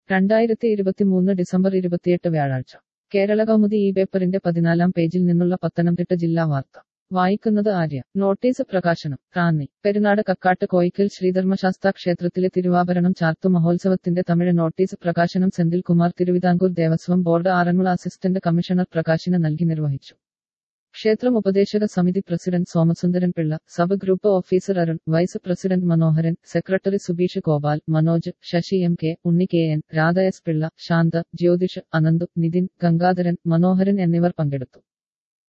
രണ്ടായിരത്തി ഇരുപത്തിമൂന്ന് ഡിസംബർ ഇരുപത്തിയെട്ട് വ്യാഴാഴ്ച കേരള കൗമുദി ഈ പേപ്പറിന്റെ പതിനാലാം പേജിൽ നിന്നുള്ള പത്തനംതിട്ട ജില്ലാ വാർത്ത വായിക്കുന്നത് ആര്യ നോട്ടീസ് പ്രകാശനം റാന്നി പെരുന്നാട് കക്കാട്ട് കോയിക്കൽ ശ്രീധർമ്മശാസ്താ ക്ഷേത്രത്തിലെ തിരുവാഭരണം ചാർത്തു മഹോത്സവത്തിന്റെ തമിഴ് നോട്ടീസ് പ്രകാശനം Senthil Kumar Thiruvithamkoor Devaswom board Aranmula assistant commissioner പ്രകാശിന് നൽകി നിർവഹിച്ചു ക്ഷേത്രം ഉപദേശക സമിതി president Somasundaran Pillai sub group officer Arun vice president Manoharan secretary Subeesh Gopal Manoj Sasi M K Unni K N Radha S Pillai Shantha Jyothish Ananthu Nithin Gangadharan Manoharan എന്നിവർ പങ്കെടുത്തു